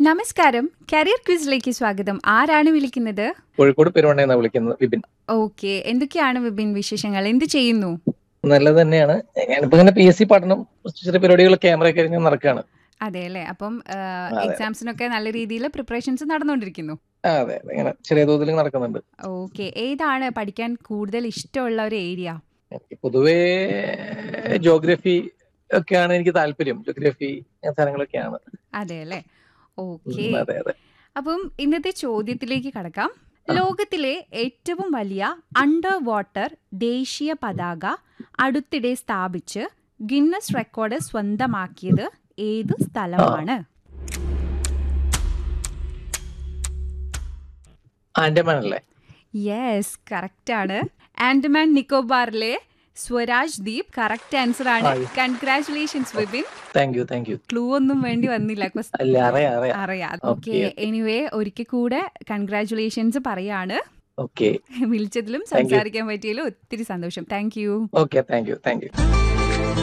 നമസ്കാരം കരിയർ ക്വിസിലേക്ക് സ്വാഗതം ആരാണ് വിളിക്കുന്നത് കോഴിക്കോട് പെരുവണ്ണയെന്നാണ് വിളിക്കുന്നത് വിപിൻ ഓക്കെ എന്തൊക്കെയാണ് വിപിൻ വിശേഷങ്ങൾ എന്ത് ചെയ്യുന്നു നല്ലത് തന്നെയാണ് ഞാനിപ്പോ ഇങ്ങനെ പി എസ് സി പഠനം ചെറിയ പരിപാടികൾ ക്യാമറ ഒക്കെ ഇങ്ങനെ നടക്കുകയാണ് അതെ അല്ലേ അപ്പം അതെ. എക്സാംസിനൊക്കെ നല്ല രീതിയിൽ പ്രിപ്പറേഷൻസ് നടന്നുകൊണ്ടിരിക്കുന്നു ആ അതെ അതെ, ഇങ്ങനെ ചെറിയ തോതിൽ നടക്കുന്നുണ്ട് ഓക്കെ ഏതാണ് പഠിക്കാൻ കൂടുതൽ ഇഷ്ടമുള്ള ഒരു ഏരിയ എനിക്ക് പൊതുവേ ജോഗ്രഫി ഒക്കെയാണ് എനിക്ക് താല്പര്യം ജോഗ്രഫി സാധനങ്ങളൊക്കെയാണ് അതെ അല്ലേ ഉം, ഓക്കെ അതെ അതെ അപ്പം ഇന്നത്തെ ചോദ്യത്തിലേക്ക് കടക്കാം ലോകത്തിലെ ഏറ്റവും വലിയ അണ്ടർ വാട്ടർ ദേശീയ പതാക അടുത്തിടെ സ്ഥാപിച്ച് ഗിന്നസ് റെക്കോർഡ് സ്വന്തമാക്കിയത് ഏത് സ്ഥലമാണ് ആൻഡമാൻ അല്ലേ യെസ് കറക്റ്റ് ആണ് ആൻഡമാൻ നിക്കോബാറിലെ സ്വരാജ് ദ്വീപ് കറക്റ്റ് ആൻസർ ആണ് ആയി. Congratulations Vipin thank you thank you clue ഒന്നും വേണ്ടി വന്നില്ല Quest- അല്ല അറിയാം അറിയാം അറിയാം Okay, ഓക്കെ എനിവേ ഒരിക്കൽ കൂടെ കൺഗ്രാറ്റുലേഷൻസ് പറയാണ് ഓക്കെ വിളിച്ചതിലും Thank you. സംസാരിക്കാൻ പറ്റിയതിലും ഒത്തിരി സന്തോഷം thank you okay thank you thank U